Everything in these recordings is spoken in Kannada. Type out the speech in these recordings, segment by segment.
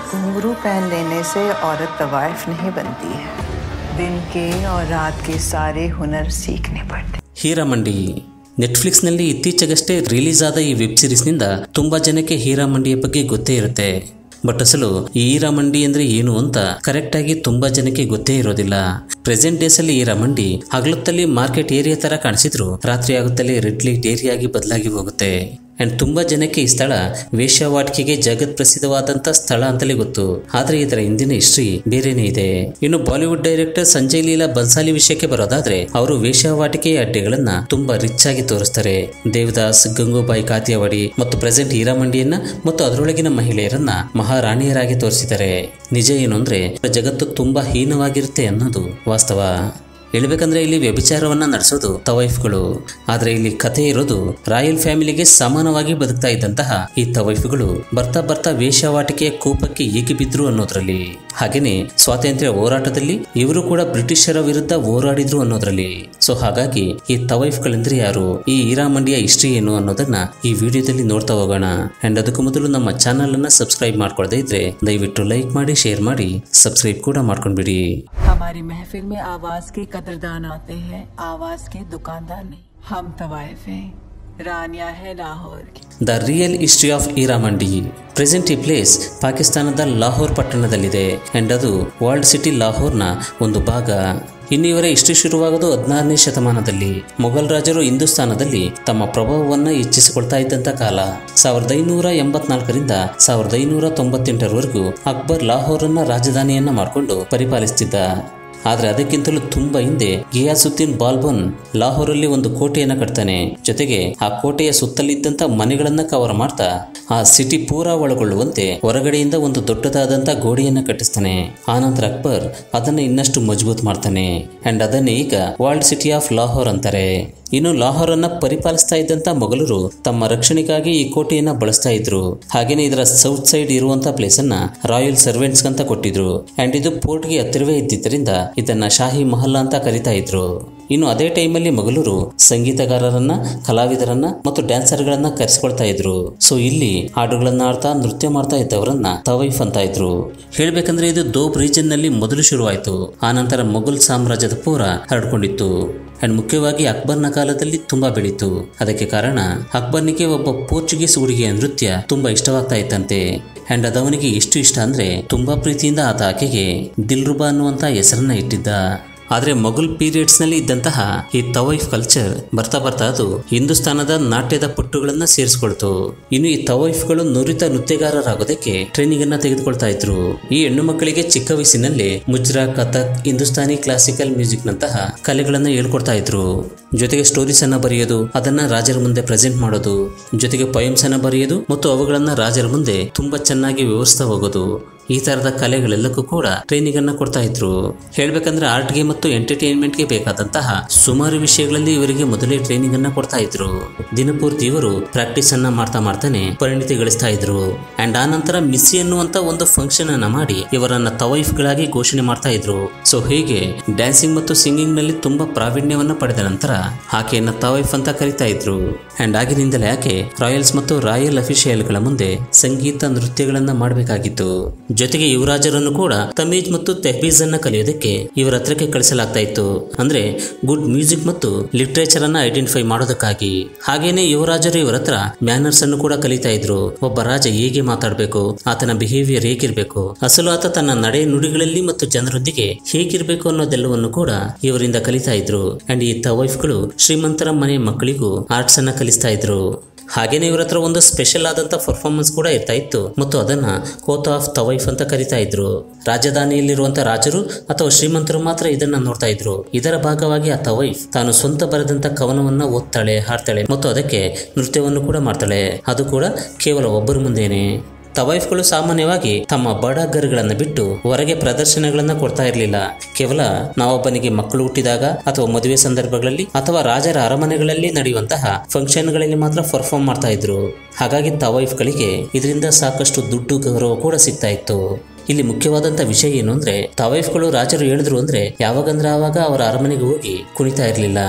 घुंघरू पहन लेने से औरत तवाइफ नहीं बनती है दिन के और रात के सारे हुनर सीखने पड़ते ಹೀರಾಮಂಡಿ ನೆಟ್ಫ್ಲಿಕ್ಸ್ನಲ್ಲಿ ಇತ್ತೀಚೆಗಷ್ಟೇ ರಿಲೀಸ್ ಆದ ಈ ವೆಬ್ ಸಿರೀಸ್ನಿಂದ ತುಂಬ ಜನಕ್ಕೆ ಹೀರಾಮಂಡಿಯ ಬಗ್ಗೆ ಗೊತ್ತೇ ಇರುತ್ತೆ ಬಟ್ ಅಸಲು ಈ ಹೀರಾಮಂಡಿ ಅಂದ್ರೆ ಏನು ಅಂತ ಕರೆಕ್ಟಾಗಿ ತುಂಬ ಜನಕ್ಕೆ ಗೊತ್ತೇ ಇರೋದಿಲ್ಲ ಪ್ರೆಸೆಂಟ್ ಡೇಸಲ್ಲಿ ಹೀರಾಮಂಡಿ ಹಗಲೊತ್ತಲ್ಲಿ ಮಾರ್ಕೆಟ್ ಏರಿಯಾ ತರ ಕಾಣಿಸಿದ್ರು ರಾತ್ರಿ ಆಗುತ್ತಲೇ ರೆಡ್ ಲೈಟ್ ಏರಿಯಾ ಆಗಿ ಬದಲಾಗಿ ಹೋಗುತ್ತೆ ಅಂಡ್ ತುಂಬಾ ಜನಕ್ಕೆ ಈ ಸ್ಥಳ ವೇಶ್ಯಾವಾಟಿಕೆಗೆ ಜಗತ್ ಪ್ರಸಿದ್ಧವಾದಂತ ಸ್ಥಳ ಅಂತಲೇ ಗೊತ್ತು ಆದ್ರೆ ಇದರ ಹಿಂದಿನ ಹಿಸ್ಟ್ರಿ ಬೇರೆನೇ ಇದೆ ಇನ್ನು ಬಾಲಿವುಡ್ ಡೈರೆಕ್ಟರ್ ಸಂಜಯ್ ಲೀಲಾ ಬನ್ಸಾಲಿ ವಿಷಯಕ್ಕೆ ಬರೋದಾದ್ರೆ ಅವರು ವೇಶ್ಯಾವಾಟಿಕೆಯ ಅಡ್ಡೆಗಳನ್ನ ತುಂಬಾ ರಿಚ್ ಆಗಿ ತೋರಿಸ್ತಾರೆ ದೇವದಾಸ್ ಗಂಗೂಬಾಯಿ ಕಾತಿಯವಾಡಿ ಮತ್ತು ಪ್ರೆಸೆಂಟ್ ಹೀರಾಮಂಡಿಯನ್ನ ಮತ್ತು ಅದರೊಳಗಿನ ಮಹಿಳೆಯರನ್ನ ಮಹಾರಾಣಿಯರಾಗಿ ತೋರಿಸಿದ್ದಾರೆ ನಿಜ ಏನು ಅಂದ್ರೆ ಜಗತ್ತು ತುಂಬಾ ಹೀನವಾಗಿರುತ್ತೆ ಅನ್ನೋದು ವಾಸ್ತವ ಹೇಳ್ಬೇಕಂದ್ರೆ ಇಲ್ಲಿ ವ್ಯಭಿಚಾರವನ್ನ ನಡೆಸೋದು ತವೈಫ್ಗಳು ಆದ್ರೆ ಇಲ್ಲಿ ಕಥೆ ಇರೋದು ರಾಯಲ್ ಫ್ಯಾಮಿಲಿಗೆ ಸಮಾನವಾಗಿ ಬದುಕ್ತಾ ಇದ್ದಂತಹ ಈ ತವೈಫ್ಗಳು ಬರ್ತಾ ಬರ್ತಾ ವೇಶ್ಯಾವಾಟಿಕೆಯ ಕೂಪಕ್ಕೆ ಏಕೆ ಬಿದ್ರು ಅನ್ನೋದ್ರಲ್ಲಿ ಹಾಗೇನೆ ಸ್ವಾತಂತ್ರ್ಯ ಹೋರಾಟದಲ್ಲಿ ಇವರು ಕೂಡ ಬ್ರಿಟಿಷರ ವಿರುದ್ಧ ಹೋರಾಡಿದ್ರು ಅನ್ನೋದ್ರಲ್ಲಿ ಸೊ ಹಾಗಾಗಿ ಈ ತವೈಫ್ಗಳೆಂದ್ರೆ ಯಾರು ಈ ಹೀರಾಮಂಡಿಯ ಹಿಸ್ಟ್ರಿ ಏನು ಅನ್ನೋದನ್ನ ಈ ವಿಡಿಯೋದಲ್ಲಿ ನೋಡ್ತಾ ಹೋಗೋಣ ಅಂಡ್ ಅದಕ್ಕೂ ಮೊದಲು ನಮ್ಮ ಚಾನಲ್ ಅನ್ನ ಸಬ್ಸ್ಕ್ರೈಬ್ ಮಾಡ್ಕೊಳ್ದೇ ಇದ್ರೆ ದಯವಿಟ್ಟು ಲೈಕ್ ಮಾಡಿ ಶೇರ್ ಮಾಡಿ ಸಬ್ಸ್ಕ್ರೈಬ್ ಕೂಡ ಮಾಡ್ಕೊಂಡ್ಬಿಡಿ हमारी महफिल में आवाज के कदरदान आते हैं आवाज के दुकानदार नहीं हम तवाइफ हैं रानिया है लाहौर की the real history of Heeramandi present ಈ ಪ್ಲೇಸ್ ಪಾಕಿಸ್ತಾನದ ಲಾಹೋರ್ ಪಟ್ಟಣದಲ್ಲಿದೆ ಅಂಡ್ ಅದು ವರ್ಲ್ಡ್ ಸಿಟಿ ಲಾಹೋರ್ನ ಒಂದು ಭಾಗ ಇನ್ನು ಇವರ ಹಿಸ್ಟ್ರಿ ಶುರುವಾಗೋದು ಹದಿನಾರನೇ ಶತಮಾನದಲ್ಲಿ ಮೊಘಲ್ ರಾಜರು ಹಿಂದೂಸ್ತಾನದಲ್ಲಿ ತಮ್ಮ ಪ್ರಭಾವವನ್ನು ಹೆಚ್ಚಿಸಿಕೊಳ್ತಾ ಇದ್ದಂತ ಕಾಲ ಸಾವಿರದ ಐನೂರ ಎಂಬತ್ನಾಲ್ಕರಿಂದ ಸಾವಿರದ ಐನೂರ ತೊಂಬತ್ತೆಂಟರವರೆಗೂ ಅಕ್ಬರ್ ಲಾಹೋರನ್ನ ರಾಜಧಾನಿಯನ್ನ ಮಾಡಿಕೊಂಡು ಪರಿಪಾಲಿಸುತ್ತಿದ್ದ ಆದ್ರೆ ಅದಕ್ಕಿಂತಲೂ ತುಂಬಾ ಹಿಂದೆ ಗಿಯಾಸುದ್ದೀನ್ ಬಾಲ್ಬನ್ ಲಾಹೋರಲ್ಲಿ ಒಂದು ಕೋಟೆಯನ್ನ ಕಟ್ತಾನೆ ಜೊತೆಗೆ ಆ ಕೋಟೆಯ ಸುತ್ತಲಿದ್ದಂತ ಮನೆಗಳನ್ನ ಕವರ್ ಮಾಡ್ತಾ ಆ ಸಿಟಿ ಪೂರಾ ಒಳಗೊಳ್ಳುವಂತೆ ಹೊರಗಡೆಯಿಂದ ಒಂದು ದೊಡ್ಡದಾದಂತ ಗೋಡೆಯನ್ನ ಕಟ್ಟಿಸ್ತಾನೆ ಆನಂತರ ಅಕ್ಬರ್ ಅದನ್ನ ಇನ್ನಷ್ಟು ಮಜಬೂತ್ ಮಾಡ್ತಾನೆ ಅಂಡ್ ಅದನ್ನೇ ಈಗ ವರ್ಲ್ಡ್ ಸಿಟಿ ಆಫ್ ಲಾಹೋರ್ ಅಂತಾರೆ ಇನ್ನು ಲಾಹೋರನ್ನ ಪರಿಪಾಲಿಸ್ತಾ ಇದ್ದಂತ ಮೊಘಲರು ತಮ್ಮ ರಕ್ಷಣೆಗಾಗಿ ಈ ಕೋಟೆಯನ್ನ ಬಳಸ್ತಾ ಇದ್ರು ಹಾಗೇನೆ ಇದರ ಸೌತ್ ಸೈಡ್ ಇರುವಂತ ಪ್ಲೇಸ್ ಅನ್ನ ರಾಯಲ್ ಸರ್ವೆಂಟ್ಸ್ ಅಂತ ಕೊಟ್ಟಿದ್ರು ಅಂಡ್ ಇದು ಪೋರ್ಟ್ಗೆ ಹತ್ತಿರವೇ ಇದ್ದಿದ್ದರಿಂದ ಇದನ್ನ ಶಾಹಿ ಮಹಲ್ ಅಂತ ಕರಿತಾ ಇದ್ರು ಇನ್ನು ಅದೇ ಟೈಮಲ್ಲಿ ಮೊಘಲರು ಸಂಗೀತಗಾರರನ್ನ ಕಲಾವಿದರನ್ನ ಮತ್ತು ಡ್ಯಾನ್ಸರ್ಗಳನ್ನ ಕರೆಸಿಕೊಳ್ತಾ ಇದ್ರು ಸೊ ಇಲ್ಲಿ ಹಾಡುಗಳನ್ನ ಆಡ್ತಾ ನೃತ್ಯ ಮಾಡ್ತಾ ಇದ್ದವರನ್ನ ತವೈಫ್ ಅಂತ ಇದ್ರು ಹೇಳ್ಬೇಕಂದ್ರೆ ಇದು ದೋಬ್ ರೀಜನ್ ನಲ್ಲಿ ಮೊದಲು ಶುರುವಾಯಿತು ಆನಂತರ ಮೊಘಲ್ ಸಾಮ್ರಾಜ್ಯದ ಪೂರ ಹರಡ್ಕೊಂಡಿತ್ತು ಅಂಡ್ ಮುಖ್ಯವಾಗಿ ಅಕ್ಬರ್ನ ಕಾಲದಲ್ಲಿ ತುಂಬಾ ಬೆಳೀತು ಅದಕ್ಕೆ ಕಾರಣ ಅಕ್ಬರ್ನಿಗೆ ಒಬ್ಬ ಪೋರ್ಚುಗೀಸ್ ಹುಡುಗಿಯ ನೃತ್ಯ ತುಂಬಾ ಇಷ್ಟವಾಗ್ತಾ ಇತ್ತಂತೆ ಅಂಡ್ ಅದವನಿಗೆ ಎಷ್ಟು ಇಷ್ಟ ಅಂದ್ರೆ ತುಂಬಾ ಪ್ರೀತಿಯಿಂದ ಆತ ಆಕೆಗೆ ದಿಲ್ರುಬಾ ಅನ್ನುವಂತ ಹೆಸರನ್ನ ಇಟ್ಟಿದ್ದ ಆದ್ರೆ ಮೊಘಲ್ ಪೀರಿಯಡ್ಸ್ ನಲ್ಲಿ ಇದ್ದಂತಹ ಈ ತವೈಫ್ ಕಲ್ಚರ್ ಬರ್ತಾ ಬರ್ತಾ ಅದು ಹಿಂದೂಸ್ತಾನದ ನಾಟ್ಯದ ಪಟ್ಟುಗಳನ್ನ ಸೇರಿಸ್ಕೊಳ್ತು ಇನ್ನು ಈ ತವೈಫ್ಗಳು ನುರಿತ ನೃತ್ಯಗಾರರಾಗೋದಕ್ಕೆ ಟ್ರೈನಿಂಗ್ ಅನ್ನ ತೆಗೆದುಕೊಳ್ತಾ ಇದ್ರು ಈ ಹೆಣ್ಣು ಮಕ್ಕಳಿಗೆ ಚಿಕ್ಕ ವಯಸ್ಸಿನಲ್ಲಿ ಮುಜ್ರಾ ಕಥಕ್ ಹಿಂದೂಸ್ತಾನಿ ಕ್ಲಾಸಿಕಲ್ ಮ್ಯೂಸಿಕ್ ನಂತಹ ಕಲೆಗಳನ್ನ ಹೇಳ್ಕೊಡ್ತಾ ಇದ್ರು ಜೊತೆಗೆ ಸ್ಟೋರೀಸ್ ಅನ್ನ ಬರೆಯೋದು ಅದನ್ನ ರಾಜರ ಮುಂದೆ ಪ್ರೆಸೆಂಟ್ ಮಾಡೋದು ಜೊತೆಗೆ ಪೊಯಮ್ಸ್ ಅನ್ನ ಬರೆಯೋದು ಮತ್ತು ಅವುಗಳನ್ನ ರಾಜರ ಮುಂದೆ ತುಂಬಾ ಚೆನ್ನಾಗಿ ವಿವರಿಸ್ತಾ ಹೋಗೋದು ಈ ತರದ ಕಲೆಗಳೆಲ್ಲಕ್ಕೂ ಕೂಡ ಟ್ರೈನಿಂಗ್ ಅನ್ನ ಕೊಡ್ತಾ ಇದ್ರು ಹೇಳ್ಬೇಕಂದ್ರೆ ಆರ್ಟ್ಗೆ ಮತ್ತು ಎಂಟರ್ಟೈನ್ಮೆಂಟ್ಗೆ ಬೇಕಾದಂತಹ ಸುಮಾರು ವಿಷಯಗಳಲ್ಲಿ ಇವರಿಗೆ ಮೊದಲೇ ಟ್ರೈನಿಂಗ್ ಅನ್ನ ಕೊಡ್ತಾ ಇದ್ರು ದಿನಪೂರ್ತಿ ಇವರು ಪ್ರಾಕ್ಟೀಸ್ ಅನ್ನ ಮಾಡ್ತಾ ಮಾಡ್ತಾನೆ ಪರಿಣಿತಿ ಗಳಿಸ್ತಾ ಇದ್ರು ಅಂಡ್ ಆ ನಂತರ ಮಿಸ್ಸಿ ಅನ್ನುವಂತ ಒಂದು ಫಂಕ್ಷನ್ ಅನ್ನ ಮಾಡಿ ಇವರನ್ನ ತವೈಫ್ಗಳಾಗಿ ಘೋಷಣೆ ಮಾಡ್ತಾ ಇದ್ರು ಸೊ ಹೀಗೆ ಡ್ಯಾನ್ಸಿಂಗ್ ಮತ್ತು ಸಿಂಗಿಂಗ್ ನಲ್ಲಿ ತುಂಬಾ ಪ್ರಾವೀಣ್ಯವನ್ನ ಪಡೆದ ನಂತರ ಆಕೆಯನ್ನ ತವೈಫ್ ಅಂತ ಕರಿತಾ ಇದ್ರು ಅಂಡ್ ಆಗಿನಿಂದಲೇ ಆಕೆ ರಾಯಲ್ಸ್ ಮತ್ತು ರಾಯಲ್ ಅಫಿಷಿಯಲ್ಗಳ ಮುಂದೆ ಸಂಗೀತ ನೃತ್ಯಗಳನ್ನ ಮಾಡಬೇಕಾಗಿತ್ತು ಜೊತೆಗೆ ಯುವರಾಜರನ್ನು ಕೂಡ ತಮೀಜ್ ಮತ್ತು ತೆಹಬೀಜ್ ಅನ್ನ ಕಲಿಯೋದಕ್ಕೆ ಇವರ ಹತ್ರಕ್ಕೆ ಕಳಿಸಲಾಗ್ತಾ ಇತ್ತು ಅಂದ್ರೆ ಗುಡ್ ಮ್ಯೂಸಿಕ್ ಮತ್ತು ಲಿಟ್ರೇಚರ್ ಅನ್ನ ಐಡೆಂಟಿಫೈ ಮಾಡೋದಕ್ಕಾಗಿ ಹಾಗೇನೆ ಯುವರಾಜರು ಇವರ ಹತ್ರ ಮ್ಯಾನರ್ಸ್ ಅನ್ನು ಕೂಡ ಕಲಿತಾ ಇದ್ರು ಒಬ್ಬ ರಾಜ ಹೇಗೆ ಮಾತಾಡಬೇಕು ಆತನ ಬಿಹೇವಿಯರ್ ಹೇಗಿರ್ಬೇಕು ಅಸಲು ಆತ ತನ್ನ ನಡೆ ನುಡಿಗಳಲ್ಲಿ ಮತ್ತು ಜನರೊಂದಿಗೆ ಹೇಗಿರ್ಬೇಕು ಅನ್ನೋದೆಲ್ಲವನ್ನು ಕೂಡ ಇವರಿಂದ ಕಲಿತಾ ಇದ್ರು ಅಂಡ್ ಈ ತವೈಫ್ಗಳು ಶ್ರೀಮಂತರ ಮನೆ ಮಕ್ಕಳಿಗೂ ಆರ್ಟ್ಸ್ ಅನ್ನ ಕಲಿಸ್ತಾ ಇದ್ರು ಹಾಗೇನೆ ಇವ್ರ ಹತ್ರ ಒಂದು ಸ್ಪೆಷಲ್ ಆದಂತ ಪರ್ಫಾರ್ಮೆನ್ಸ್ ಕೂಡ ಇರ್ತಾ ಇತ್ತು ಮತ್ತು ಅದನ್ನ ಕೋತ್ ಆಫ್ ತವೈಫ್ ಅಂತ ಕರಿತಾ ಇದ್ರು ರಾಜಧಾನಿಯಲ್ಲಿರುವಂತ ರಾಜರು ಅಥವಾ ಶ್ರೀಮಂತರು ಮಾತ್ರ ಇದನ್ನ ನೋಡ್ತಾ ಇದ್ರು ಇದರ ಭಾಗವಾಗಿ ಆ ತವೈಫ್ ತಾನು ಸ್ವಂತ ಬರೆದಂತ ಕವನವನ್ನ ಓದ್ತಾಳೆ ಹಾಡ್ತಾಳೆ ಮತ್ತು ಅದಕ್ಕೆ ನೃತ್ಯವನ್ನು ಕೂಡ ಮಾಡ್ತಾಳೆ ಅದು ಕೂಡ ಕೇವಲ ಒಬ್ಬರ ಮುಂದೆನೆ ತವೈಫ್ಗಳು ಸಾಮಾನ್ಯವಾಗಿ ತಮ್ಮ ಬಡಗರುಗಳನ್ನ ಬಿಟ್ಟು ಹೊರಗೆ ಪ್ರದರ್ಶನಗಳನ್ನ ಕೊಡ್ತಾ ಇರಲಿಲ್ಲ ಕೇವಲ ನಾವೊಬ್ಬನಿಗೆ ಮಕ್ಕಳು ಹುಟ್ಟಿದಾಗ ಅಥವಾ ಮದುವೆ ಸಂದರ್ಭಗಳಲ್ಲಿ ಅಥವಾ ರಾಜರ ಅರಮನೆಗಳಲ್ಲಿ ನಡೆಯುವಂತಹ ಫಂಕ್ಷನ್ಗಳಲ್ಲಿ ಮಾತ್ರ ಪರ್ಫಾರ್ಮ್ ಮಾಡ್ತಾ ಇದ್ರು ಹಾಗಾಗಿ ತವೈಫ್ಗಳಿಗೆ ಇದರಿಂದ ಸಾಕಷ್ಟು ದುಡ್ಡು ಗೌರವ ಕೂಡ ಸಿಗ್ತಾ ಇತ್ತು ಇಲ್ಲಿ ಮುಖ್ಯವಾದಂತ ವಿಷಯ ಏನು ಅಂದ್ರೆ ತವೈಫ್ಗಳು ರಾಜರು ಹೇಳಿದ್ರು ಅಂದ್ರೆ ಯಾವಾಗಂದ್ರೆ ಆವಾಗ ಅವರ ಅರಮನೆಗೆ ಹೋಗಿ ಕುಣಿತಾ ಇರಲಿಲ್ಲ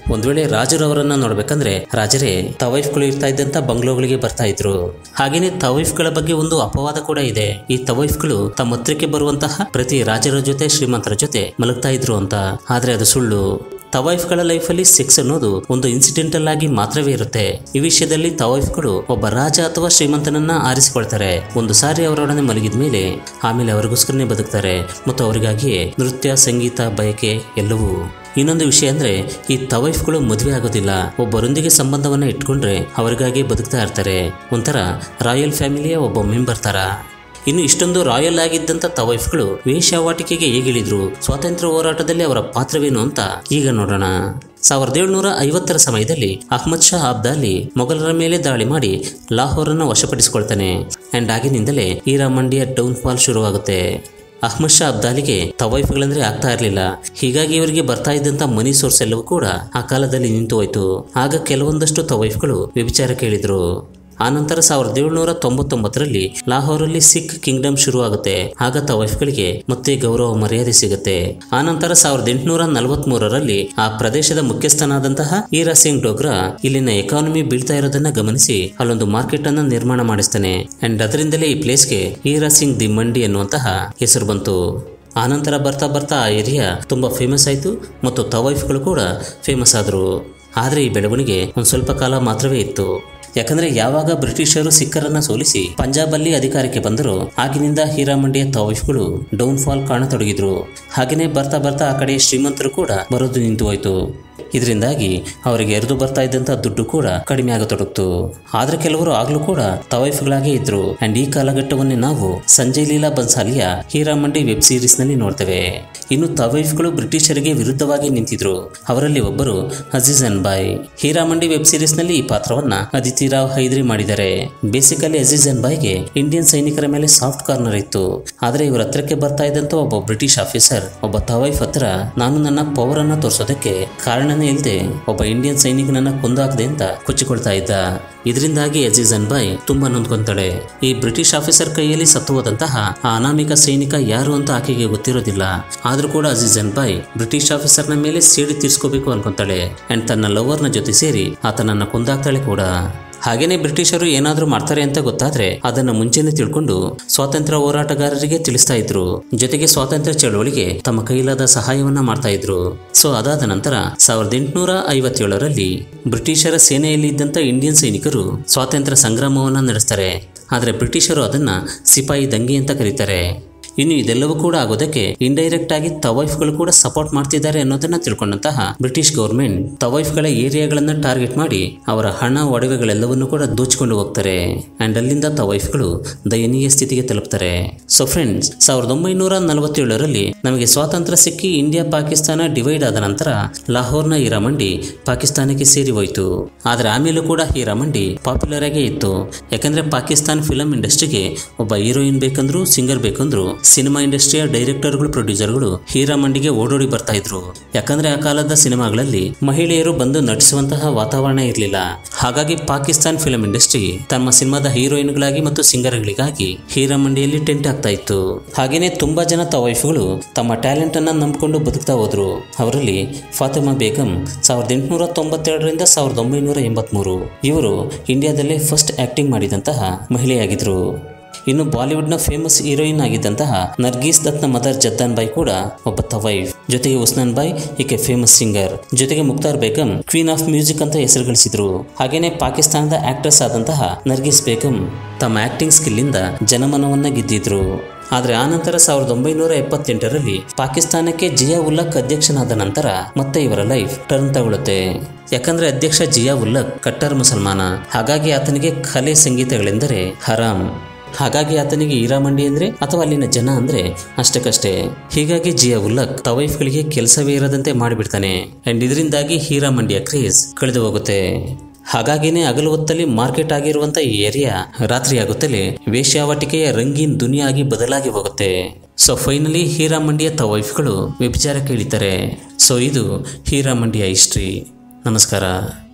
ಒಂದ್ ವೇಳೆ ರಾಜರವರನ್ನ ನೋಡ್ಬೇಕಂದ್ರೆ ರಾಜರೇ ತವೈಫ್ಗಳು ಇರ್ತಾ ಇದ್ದಂತ ಬಂಗ್ಲೋಗಳಿಗೆ ಬರ್ತಾ ಇದ್ರು ಹಾಗೇನೆ ತವೈಫ್ಗಳ ಬಗ್ಗೆ ಒಂದು ಅಪವಾದ ಕೂಡ ಇದೆ ಈ ತವೈಫ್ಗಳು ತಮ್ಮ ಹತ್ರಕ್ಕೆ ಬರುವಂತಹ ಪ್ರತಿ ರಾಜರ ಜೊತೆ ಶ್ರೀಮಂತರ ಜೊತೆ ಮಲಗ್ತಾ ಇದ್ರು ಅಂತ ಆದ್ರೆ ಅದು ಸುಳ್ಳು ತವೈಫ್ಗಳ ಲೈಫಲ್ಲಿ ಸೆಕ್ಸ್ ಅನ್ನೋದು ಒಂದು ಇನ್ಸಿಡೆಂಟಲ್ ಆಗಿ ಮಾತ್ರವೇ ಇರುತ್ತೆ ಈ ವಿಷಯದಲ್ಲಿ ತವೈಫ್ಗಳು ಒಬ್ಬ ರಾಜ ಅಥವಾ ಶ್ರೀಮಂತನನ್ನ ಆರಿಸಿಕೊಳ್ತಾರೆ ಒಂದು ಸಾರಿ ಅವರೊಡನೆ ಮಲಗಿದ ಮೇಲೆ ಆಮೇಲೆ ಅವರಿಗೋಸ್ಕರನೇ ಬದುಕ್ತಾರೆ ಮತ್ತು ಅವರಿಗಾಗಿಯೇ ನೃತ್ಯ ಸಂಗೀತ ಬಯಕೆ ಎಲ್ಲವೂ ಇನ್ನೊಂದು ವಿಷಯ ಅಂದ್ರೆ ಈ ತವೈಫ್ಗಳು ಮದುವೆ ಆಗೋದಿಲ್ಲ ಒಬ್ಬರೊಂದಿಗೆ ಸಂಬಂಧವನ್ನ ಇಟ್ಕೊಂಡ್ರೆ ಅವರಿಗಾಗಿ ಬದುಕ್ತಾ ಇರ್ತಾರೆ ಒಂಥರ ರಾಯಲ್ ಫ್ಯಾಮಿಲಿಯ ಒಬ್ಬ ಮೆಂಬರ್ ತರ ಇನ್ನು ಇಷ್ಟೊಂದು ರಾಯಲ್ ಆಗಿದ್ದಂಥ ತವೈಫ್ಗಳು ವೇಶ್ಯಾವಾಟಿಕೆಗೆ ಹೇಗಿಳಿದ್ರು ಸ್ವಾತಂತ್ರ್ಯ ಹೋರಾಟದಲ್ಲಿ ಅವರ ಪಾತ್ರವೇನು ಅಂತ ಈಗ ನೋಡೋಣ ಸಾವಿರದ ಏಳುನೂರ ಐವತ್ತರ ಸಮಯದಲ್ಲಿ ಅಹ್ಮದ್ ಶಾ ಅಬ್ದಾಲಿ ಮೊಘಲರ ಮೇಲೆ ದಾಳಿ ಮಾಡಿ ಲಾಹೋರನ್ನು ವಶಪಡಿಸಿಕೊಳ್ತಾನೆ ಅಂಡ್ ಆಗಿನಿಂದಲೇ ಈರಾ ಮಂಡಿಯ ಡೌನ್ ಫಾಲ್ ಶುರುವಾಗುತ್ತೆ ಅಹ್ಮದ್ ಶಾ ಅಬ್ದಾಲಿಗೆ ತವೈಫ್ಗಳಂದ್ರೆ ಆಗ್ತಾ ಇರಲಿಲ್ಲ ಹೀಗಾಗಿ ಇವರಿಗೆ ಬರ್ತಾ ಇದ್ದಂತ ಮನಿ ಸೋರ್ಸ್ ಎಲ್ಲವೂ ಕೂಡ ಆ ಕಾಲದಲ್ಲಿ ನಿಂತು ಹೋಯ್ತು ಆಗ ಕೆಲವೊಂದಷ್ಟು ತವೈಫ್ಗಳು ವ್ಯಭಿಚಾರ ಕೇಳಿದ್ರು ಆನಂತರ ಸಾವಿರದ ಏಳುನೂರ ತೊಂಬತ್ತೊಂಬತ್ತರಲ್ಲಿ ಲಾಹೋರಲ್ಲಿ ಸಿಖ್ ಕಿಂಗ್ಡಮ್ ಶುರುವಾಗುತ್ತೆ ಆಗ ತವೈಫ್ಗಳಿಗೆ ಮತ್ತೆ ಗೌರವ ಮರ್ಯಾದೆ ಸಿಗುತ್ತೆ ಆನಂತರ ಸಾವಿರದ ಎಂಟುನೂರ ನಲವತ್ಮೂರರಲ್ಲಿ ಆ ಪ್ರದೇಶದ ಮುಖ್ಯಸ್ಥನಾದಂತಹ ಈರಾ ಸಿಂಗ್ ಡೋಗ್ರಾ ಇಲ್ಲಿನ ಎಕಾನಮಿ ಬೀಳ್ತಾ ಇರೋದನ್ನ ಗಮನಿಸಿ ಅಲ್ಲೊಂದು ಮಾರ್ಕೆಟ್ ಅನ್ನ ನಿರ್ಮಾಣ ಮಾಡಿಸ್ತಾನೆ ಅಂಡ್ ಅದರಿಂದಲೇ ಈ ಪ್ಲೇಸ್ಗೆ ಈರಾ ಸಿಂಗ್ ದಿ ಮಂಡಿ ಎನ್ನುವಂತಹ ಹೆಸರು ಬಂತು ಆನಂತರ ಬರ್ತಾ ಬರ್ತಾ ಆ ಏರಿಯಾ ತುಂಬಾ ಫೇಮಸ್ ಆಯಿತು ಮತ್ತು ತವೈಫ್ಗಳು ಕೂಡ ಫೇಮಸ್ ಆದರು ಆದರೆ ಈ ಬೆಳವಣಿಗೆ ಒಂದು ಸ್ವಲ್ಪ ಕಾಲ ಮಾತ್ರವೇ ಇತ್ತು ಯಾಕಂದ್ರೆ ಯಾವಾಗ ಬ್ರಿಟಿಷರು ಸಿಖ್ಖರನ್ನ ಸೋಲಿಸಿ ಪಂಜಾಬಲ್ಲಿ ಅಧಿಕಾರಕ್ಕೆ ಬಂದರು ಆಗಿನಿಂದ ಹೀರಾಮಂಡಿಯ ತವೈಫ್ಗಳು ಡೌನ್ ಫಾಲ್ ಕಾಣತೊಡಗಿದ್ರು ಹಾಗೇನೆ ಬರ್ತಾ ಬರ್ತಾ ಆ ಕಡೆ ಶ್ರೀಮಂತರು ಕೂಡ ಬರೋದು ನಿಂತು ಹೋಯ್ತು ಇದರಿಂದಾಗಿ ಅವರಿಗೆ ಎರೆದು ಬರ್ತಾ ಇದ್ದಂತ ದುಡ್ಡು ಕೂಡ ಕಡಿಮೆ ಆಗತೊಡಗ್ತು ಆದ್ರೆ ಕೆಲವರು ಆಗ್ಲೂ ಕೂಡ ತವೈಫ್ಗಳಾಗೇ ಇದ್ರು ಅಂಡ್ ಈ ಕಾಲಘಟ್ಟವನ್ನೇ ನಾವು ಸಂಜಯ್ ಲೀಲಾ ಬನ್ಸಾಲಿಯ ಹೀರಾಮಂಡಿ ವೆಬ್ ಸೀರೀಸ್ ನಲ್ಲಿ ನೋಡ್ತೇವೆ ಇನ್ನು ತವೈಫ್ಗಳು ಬ್ರಿಟಿಷರಿಗೆ ವಿರುದ್ಧವಾಗಿ ನಿಂತಿದ್ರು ಅವರಲ್ಲಿ ಒಬ್ಬರು ಅಜೀಜ್ ಅನ್ಬಾಯ್ ಹೀರಾಮಂಡಿ ವೆಬ್ ಸೀರೀಸ್ ನಲ್ಲಿ ಈ ಪಾತ್ರವನ್ನ ಅದಿತಿ ರಾವ್ ಹೈದ್ರಿ ಮಾಡಿದ್ದಾರೆ ಬೇಸಿಕಲಿ ಅಜೀಜ್ ಅನ್ಬಾಯ್ಗೆ ಇಂಡಿಯನ್ ಸೈನಿಕರ ಮೇಲೆ ಸಾಫ್ಟ್ ಕಾರ್ನರ್ ಇತ್ತು ಆದ್ರೆ ಇವರ ಹತ್ರಕ್ಕೆ ಬರ್ತಾ ಇದ್ದಂತ ಒಬ್ಬ ಬ್ರಿಟಿಷ್ ಆಫೀಸರ್ ಒಬ್ಬ ತವೈಫ್ ಹತ್ರ ನಾನು ನನ್ನ ಪವರ್ ಅನ್ನ ತೋರಿಸೋದಕ್ಕೆ ಕಾರಣನೇ ಇಲ್ಲದೆ ಒಬ್ಬ ಇಂಡಿಯನ್ ಸೈನಿಕನನ್ನ ಕೊಂದಾಕದೆ ಅಂತ ಕೊಚ್ಚಿಕೊಳ್ತಾ ಇದ್ದ ಇದರಿಂದಾಗಿ ಅಜೀಜ್ ಅನ್ಬಾಯ್ ತುಂಬಾ ನೊಂದ್ಕೊಂತಾಳೆ ಈ ಬ್ರಿಟಿಷ್ ಆಫೀಸರ್ ಕೈಯಲ್ಲಿ ಸತ್ತು ಹೋದಂತಹ ಆ ಅನಾಮಿಕ ಸೈನಿಕ ಯಾರು ಅಂತ ಆಕೆಗೆ ಗೊತ್ತಿರೋದಿಲ್ಲ ಆದ್ರೂ ಕೂಡ ಅಜೀಜ್ ಅನ್ಬಾಯ್ ಬ್ರಿಟಿಷ್ ಆಫೀಸರ್ನ ಮೇಲೆ ಸೇಡಿ ತೀರ್ಸ್ಕೋಬೇಕು ಅನ್ಕೊಂತಾಳೆ ಅಂಡ್ ತನ್ನ ಲವರ್ನ ಜೊತೆ ಸೇರಿ ಆತನನ್ನ ಕೊಂದಾಕ್ತಾಳೆ ಕೂಡ ಹಾಗೇನೆ ಬ್ರಿಟಿಷರು ಏನಾದ್ರೂ ಮಾಡ್ತಾರೆ ಅಂತ ಗೊತ್ತಾದ್ರೆ ಅದನ್ನ ಮುಂಚೆನೆ ತಿಳ್ಕೊಂಡು ಸ್ವಾತಂತ್ರ್ಯ ಹೋರಾಟಗಾರರಿಗೆ ತಿಳಿಸ್ತಾ ಇದ್ರು ಜೊತೆಗೆ ಸ್ವಾತಂತ್ರ್ಯ ಚಳವಳಿಗೆ ತಮ್ಮ ಕೈಲಾದ ಸಹಾಯವನ್ನ ಮಾಡ್ತಾ ಇದ್ರು ಸೊ ಅದಾದ ನಂತರ ಸಾವಿರದ ಎಂಟುನೂರ ಐವತ್ತೇಳರಲ್ಲಿ ಬ್ರಿಟಿಷರ ಸೇನೆಯಲ್ಲಿ ಇದ್ದಂತ ಇಂಡಿಯನ್ ಸೈನಿಕರು ಸ್ವಾತಂತ್ರ್ಯ ಸಂಗ್ರಾಮವನ್ನ ನಡೆಸ್ತಾರೆ ಆದ್ರೆ ಬ್ರಿಟಿಷರು ಅದನ್ನ ಸಿಪಾಯಿ ದಂಗೆ ಅಂತ ಕರೀತಾರೆ ಇನ್ನು ಇದೆಲ್ಲವೂ ಕೂಡ ಆಗೋದಕ್ಕೆ ಇಂಡೈರೆಕ್ಟ್ ಆಗಿ ತವೈಫ್ಗಳು ಕೂಡ ಸಪೋರ್ಟ್ ಮಾಡ್ತಿದ್ದಾರೆ ಅನ್ನೋದನ್ನ ತಿಳ್ಕೊಂಡಂತಹ ಬ್ರಿಟಿಷ್ ಗೌರ್ಮೆಂಟ್ ತವೈಫ್ಗಳ ಏರಿಯಾಗಳನ್ನ ಟಾರ್ಗೆಟ್ ಮಾಡಿ ಅವರ ಹಣ ಒಡವೆಗಳೆಲ್ಲವನ್ನೂ ಕೂಡ ದೋಚಿಕೊಂಡು ಹೋಗ್ತಾರೆ ಅಂಡ್ ಅಲ್ಲಿಂದ ತವೈಫ್ಗಳು ದಯನೀಯ ಸ್ಥಿತಿಗೆ ತಲುಪ್ತಾರೆ ಸೊ ಫ್ರೆಂಡ್ಸ್ ಸಾವಿರದ ಒಂಬೈನೂರ ನಲವತ್ತೇಳರಲ್ಲಿ ನಮಗೆ ಸ್ವಾತಂತ್ರ್ಯ ಸಿಕ್ಕಿ ಇಂಡಿಯಾ ಪಾಕಿಸ್ತಾನ ಡಿವೈಡ್ ಆದ ನಂತರ ಲಾಹೋರ್ನ ಹೀರಾಮಂಡಿ ಪಾಕಿಸ್ತಾನಕ್ಕೆ ಸೇರಿ ಹೋಯಿತು ಆದ್ರೆ ಆಮೇಲೂ ಕೂಡ ಹೀರಾಮಂಡಿ ಪಾಪ್ಯುಲರ್ ಆಗೇ ಇತ್ತು ಯಾಕಂದ್ರೆ ಪಾಕಿಸ್ತಾನ್ ಫಿಲಂ ಇಂಡಸ್ಟ್ರಿಗೆ ಒಬ್ಬ ಹೀರೋಯಿನ್ ಬೇಕಂದ್ರು ಸಿಂಗರ್ ಬೇಕಂದ್ರು ಸಿನಿಮಾ ಇಂಡಸ್ಟ್ರಿಯ ಡೈರೆಕ್ಟರ್ಗಳು ಪ್ರೊಡ್ಯೂಸರ್ಗಳು ಹೀರಾಮಂಡಿಗೆ ಓಡೋಡಿ ಬರ್ತಾ ಇದ್ರು ಯಾಕಂದ್ರೆ ಆ ಕಾಲದ ಸಿನಿಮಾಗಳಲ್ಲಿ ಮಹಿಳೆಯರು ಬಂದು ನಟಿಸುವಂತಹ ವಾತಾವರಣ ಇರಲಿಲ್ಲ ಹಾಗಾಗಿ ಪಾಕಿಸ್ತಾನ್ ಫಿಲಂ ಇಂಡಸ್ಟ್ರಿ ತಮ್ಮ ಸಿನಿಮಾದ ಹೀರೋಯಿನ್ಗಳಾಗಿ ಮತ್ತು ಸಿಂಗರ್ಗಳಿಗಾಗಿ ಹೀರಾಮಂಡಿಯಲ್ಲಿ ಟೆಂಟ್ ಆಗ್ತಾ ಇತ್ತು ಹಾಗೇನೆ ತುಂಬಾ ಜನ ತವೈಫ್ಗಳು ತಮ್ಮ ಟ್ಯಾಲೆಂಟ್ ಅನ್ನ ನಂಬಿಕೊಂಡು ಬದುಕ್ತಾ ಹೋದ್ರು ಅವರಲ್ಲಿ ಫಾತಿಮಾ ಬೇಗಂ ಸಾವಿರದ ಎಂಟುನೂರ ತೊಂಬತ್ತೆರಡರಿಂದ ಸಾವಿರದ ಒಂಬೈನೂರ ಎಂಬತ್ಮೂರು ಇವರು ಇಂಡಿಯಾದಲ್ಲೇ ಫಸ್ಟ್ ಆಕ್ಟಿಂಗ್ ಮಾಡಿದಂತಹ ಮಹಿಳೆಯಾಗಿದ್ರು ಇನ್ನು ಬಾಲಿವುಡ್ನ ಫೇಮಸ್ ಹೀರೋಯಿನ್ ಆಗಿದ್ದಂತಹ ನರ್ಗೀಸ್ ದತ್ನ ಮದರ್ ಜದ್ದಾನ್ ಬಾಯ್ ಕೂಡ ಒಬ್ಬ ತವೈಫ್ ಜೊತೆಗೆ ಉಸ್ನಾನ್ ಬಾಯ್ ಈಕೆ ಫೇಮಸ್ ಸಿಂಗರ್ ಜೊತೆಗೆ Mukhtar Begum queen of music ಅಂತ ಹೆಸರು ಗಳಿಸಿದ್ರು ಹಾಗೇನೆ ಪಾಕಿಸ್ತಾನದ ಆಕ್ಟ್ರೆಸ್ ಆದಂತಹ ನರ್ಗೀಸ್ ಬೇಗಂ ತಮ್ಮ ಆಕ್ಟಿಂಗ್ ಸ್ಕಿಲ್ಲಿಂದ ಜನಮನವನ್ನ ಗೆದ್ದಿದ್ರು ಆದರೆ ಆನಂತರ ಸಾವಿರದ ಒಂಬೈನೂರ ಎಪ್ಪತ್ತೆಂಟರಲ್ಲಿ ಪಾಕಿಸ್ತಾನಕ್ಕೆ ಜಿಯಾ ಉಲ್ಲಕ್ ಅಧ್ಯಕ್ಷನಾದ ನಂತರ ಮತ್ತೆ ಇವರ ಲೈಫ್ ಟರ್ನ್ ತಗೊಳುತ್ತೆ ಯಾಕಂದ್ರೆ ಅಧ್ಯಕ್ಷ ಜಿಯಾ ಉಲ್ಲಕ್ ಕಟ್ಟರ್ ಮುಸಲ್ಮಾನ ಹಾಗಾಗಿ ಆತನಿಗೆ ಕಲೆ ಸಂಗೀತಗಳೆಂದರೆ ಹರಾಮ್ ಹಾಗಾಗಿ ಆತನಿಗೆ ಹೀರಾಮಂಡಿ ಅಂದ್ರೆ ಅಥವಾ ಅಲ್ಲಿನ ಜನ ಅಂದ್ರೆ ಅಷ್ಟಕ್ಕಷ್ಟೇ ಹೀಗಾಗಿ ಜಿಯಾ ಉಲ್ಲಕ್ ತವೈಫ್ಗಳಿಗೆ ಕೆಲಸವೇ ಇರದಂತೆ ಮಾಡಿಬಿಡ್ತಾನೆ ಅಂಡ್ ಇದರಿಂದಾಗಿ ಹೀರಾಮಂಡಿಯ ಕ್ರೇಜ್ ಕಳೆದು ಹೋಗುತ್ತೆ ಹಾಗಾಗಿನೇ ಹಗಲು ಹೊತ್ತಲ್ಲಿ ಮಾರ್ಕೆಟ್ ಆಗಿರುವಂತ ಈ ಏರಿಯಾ ರಾತ್ರಿ ಆಗುತ್ತಲೇ ವೇಶ್ಯಾವಾಟಿಕೆಯ ರಂಗೀನ್ ದುನಿಯಾಗಿ ಬದಲಾಗಿ ಹೋಗುತ್ತೆ ಸೊ ಫೈನಲಿ ಹೀರಾಮಂಡಿಯ ತವೈಫ್ಗಳು ವ್ಯಭಿಚಾರಕ್ಕೆ ಇಳಿತಾರೆ ಸೊ ಇದು ಹೀರಾಮಂಡಿಯ ಹಿಸ್ಟ್ರಿ ನಮಸ್ಕಾರ